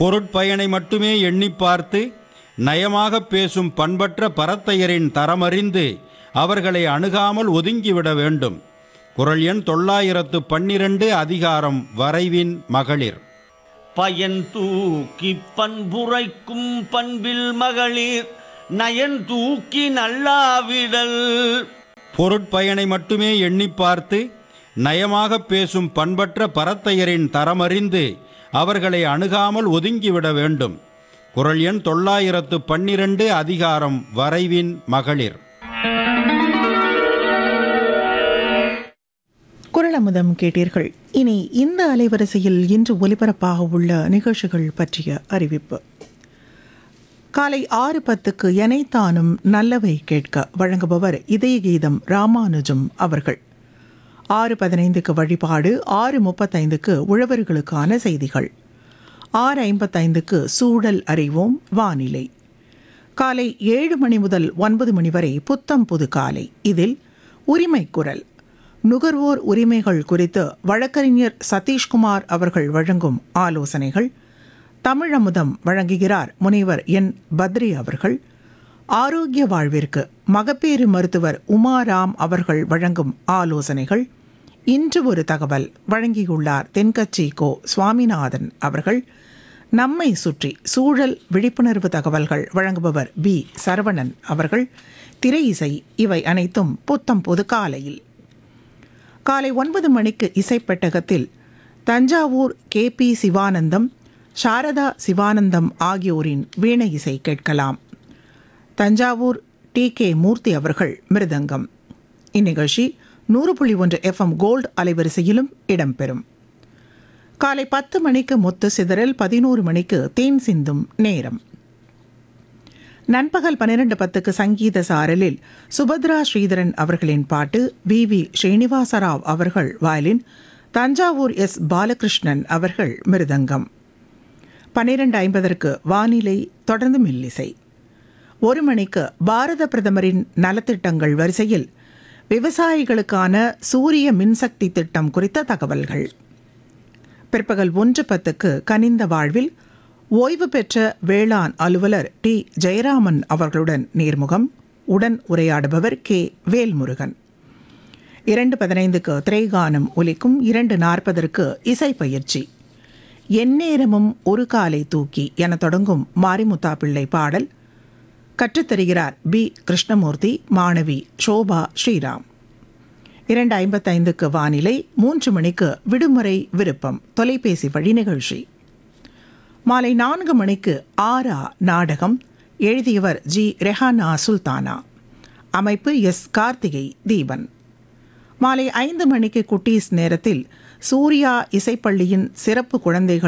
பொருட்பயனை மட்டுமே எண்ணிப் பார்த்து நயமாகப் பேசும் பண்பற்ற பரத்தையரின் தரமறிந்து அவர்களை அணுகாமல் ஒதுங்கிவிட வேண்டும் குரல் எண் தொள்ளாயிரத்து பன்னிரண்டு அதிகாரம் வரைவின் மகளிர் பயன் தூக்கி பண்புரைக்கும் பண்பில் மகளிர் நயன் தூக்கி நல்லாவிடல் பொருட்பயனை மட்டுமே எண்ணிப் பார்த்து நயமாகப் பேசும் பண்பற்ற பரத்தையரின் தரமறிந்து அவர்களை அணுகாமல் ஒதுங்கிவிட வேண்டும் குரல் எண் தொள்ளாயிரத்து பன்னிரண்டு அதிகாரம் வரைவின் மகளிர் குரலமுதம் கேட்டீர்கள் இனி இந்த அலைவரிசையில் இன்று ஒலிபரப்பாக உள்ள நிகழ்ச்சிகள் பற்றிய அறிவிப்பு காலை ஆறு பத்துக்கு எனைத்தானும் நல்லவை கேட்க வழங்குபவர் இதய கீதம் ராமானுஜம் அவர்கள் ஆறு பதினைந்துக்கு வழிபாடு ஆறு முப்பத்தைந்துக்கு உழவர்களுக்கான செய்திகள் ஆறு ஐம்பத்தைந்துக்கு சூழல் அறிவோம் வானிலை காலை ஏழு மணி முதல் ஒன்பது மணி வரை புத்தம் புது காலை இதில் உரிமை குரல் நுகர்வோர் உரிமைகள் குறித்து வழக்கறிஞர் சதீஷ்குமார் அவர்கள் வழங்கும் ஆலோசனைகள் தமிழமுதம் வழங்குகிறார் முனைவர் என் பத்ரி அவர்கள் ஆரோக்கிய வாழ்விற்கு மகப்பேறு மருத்துவர் உமாராம் அவர்கள் வழங்கும் ஆலோசனைகள் இன்று ஒரு தகவல் வழங்கியுள்ளார் தென்கட்சி கோ சுவாமிநாதன் அவர்கள் நம்மை சுற்றி சூழல் விழிப்புணர்வு தகவல்கள் வழங்குபவர் பி சரவணன் அவர்கள் திரை இசை இவை அனைத்தும் புத்தம் பொது காலையில் காலை ஒன்பது மணிக்கு இசைப்பெட்டகத்தில் தஞ்சாவூர் கே பி சிவானந்தம் சாரதா சிவானந்தம் ஆகியோரின் வீணை இசை கேட்கலாம் தஞ்சாவூர் டி கே மூர்த்தி அவர்கள் மிருதங்கம் இந்நிகழ்ச்சி நூறு புள்ளி ஒன்று எஃப்எம் கோல்டு அலைவரிசையிலும் இடம்பெறும் காலை பத்து மணிக்கு முத்து சிதறல் பதினோரு மணிக்கு தேன் சிந்தும் நேரம் நண்பகல் பன்னிரண்டு பத்துக்கு சங்கீத சாரலில் சுபத்ரா ஸ்ரீதரன் அவர்களின் பாட்டு வி வி ஸ்ரீனிவாசராவ் அவர்கள் வயலின் தஞ்சாவூர் எஸ் பாலகிருஷ்ணன் அவர்கள் மிருதங்கம் பன்னிரண்டு ஐம்பதற்கு வானிலை தொடர்ந்து மில்லிசை ஒரு மணிக்கு பாரத பிரதமரின் நலத்திட்டங்கள் வரிசையில் விவசாயிகளுக்கான சூரிய மின்சக்தி திட்டம் குறித்த தகவல்கள் பிற்பகல் ஒன்று பத்துக்கு கனிந்த வாழ்வில் ஓய்வு பெற்ற வேளாண் அலுவலர் டி ஜெயராமன் அவர்களுடன் நேர்முகம் உடன் உரையாடுபவர் கே வேல்முருகன் இரண்டு பதினைந்துக்கு திரைகானம் ஒலிக்கும் இரண்டு நாற்பதற்கு இசை பயிற்சி எந்நேரமும் ஒரு காலை தூக்கி என தொடங்கும் மாரிமுத்தா பிள்ளை பாடல் கற்றுத்தருகிறார் பி கிருஷ்ணமூர்த்தி மாணவி ஷோபா ஸ்ரீராம் இரண்டு ஐம்பத்தைந்துக்கு வானிலை மூன்று மணிக்கு விடுமுறை விருப்பம் தொலைபேசி வழி நிகழ்ச்சி மாலை நான்கு மணிக்கு ஆரா நாடகம் எழுதியவர் ஜி ரெஹானா சுல்தானா அமைப்பு எஸ் கார்த்திகை தீபன் மாலை ஐந்து மணிக்கு குட்டீஸ் நேரத்தில் சூர்யா இசைப்பள்ளியின் சிறப்பு குழந்தைகள்